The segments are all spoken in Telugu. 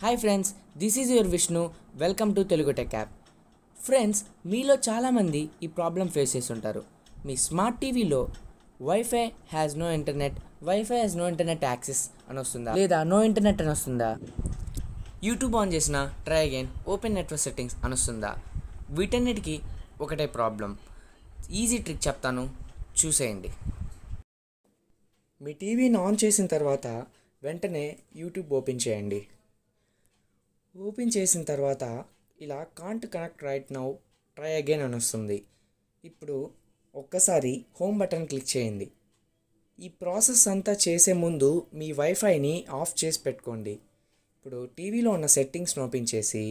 hi friends this is your Vishnu welcome to Telugu tech app friends మీలో చాలామంది ఈ ప్రాబ్లం ఫేస్ చేసి ఉంటారు మీ స్మార్ట్ టీవీలో WiFi has no internet WiFi has no internet access అని వస్తుందా లేదా నో ఇంటర్నెట్ అని వస్తుందా యూట్యూబ్ ఆన్ చేసిన try again open network settings అని వస్తుందా వీటన్నిటికీ ఒకటే ప్రాబ్లం ఈజీ ట్రిక్ చెప్తాను చూసేయండి మీ టీవీని ఆన్ చేసిన తర్వాత వెంటనే యూట్యూబ్ ఓపెన్ చేయండి ఓపెన్ చేసిన తర్వాత ఇలా can't connect right now try again అని వస్తుంది ఇప్పుడు ఒక్కసారి హోమ్ బటన్ క్లిక్ చేయండి ఈ ప్రాసెస్ అంతా చేసే ముందు మీ వైఫైని ఆఫ్ చేసి పెట్టుకోండి ఇప్పుడు టీవీలో ఉన్న సెట్టింగ్స్ని ఓపెన్ చేసి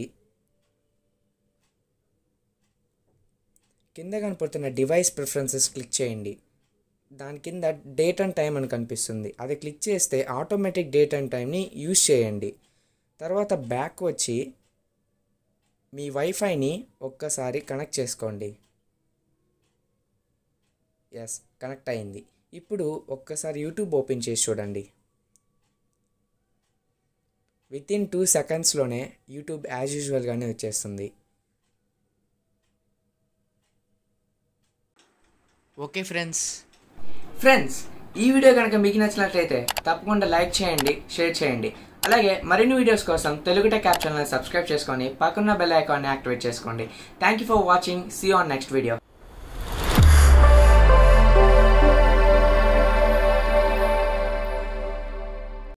కింద కనపడుతున్న డివైస్ ప్రిఫరెన్సెస్ క్లిక్ చేయండి దాని కింద డేట్ అండ్ టైం అని కనిపిస్తుంది అది క్లిక్ చేస్తే ఆటోమేటిక్ డేట్ అండ్ టైంని యూజ్ చేయండి తర్వాత బ్యాక్ వచ్చి మీ వైఫైని ఒక్కసారి కనెక్ట్ చేసుకోండి ఎస్ కనెక్ట్ అయింది ఇప్పుడు ఒక్కసారి యూట్యూబ్ ఓపెన్ చేసి చూడండి విత్ ఇన్ టూ సెకండ్స్లోనే యూట్యూబ్ యాజ్ యూజువల్గానే వచ్చేస్తుంది ఓకే ఫ్రెండ్స్ ఫ్రెండ్స్ ఈ వీడియో కనుక మీకు నచ్చినట్లయితే తప్పకుండా లైక్ చేయండి షేర్ చేయండి అలాగే మరిన్ని వీడియోస్ కోసం Telugu tech app channel subscribe చేసుకొని పక్కన్న బెల్ ఐకాన్ని యాక్టివేట్ చేసుకోండి thank you for watching see on next video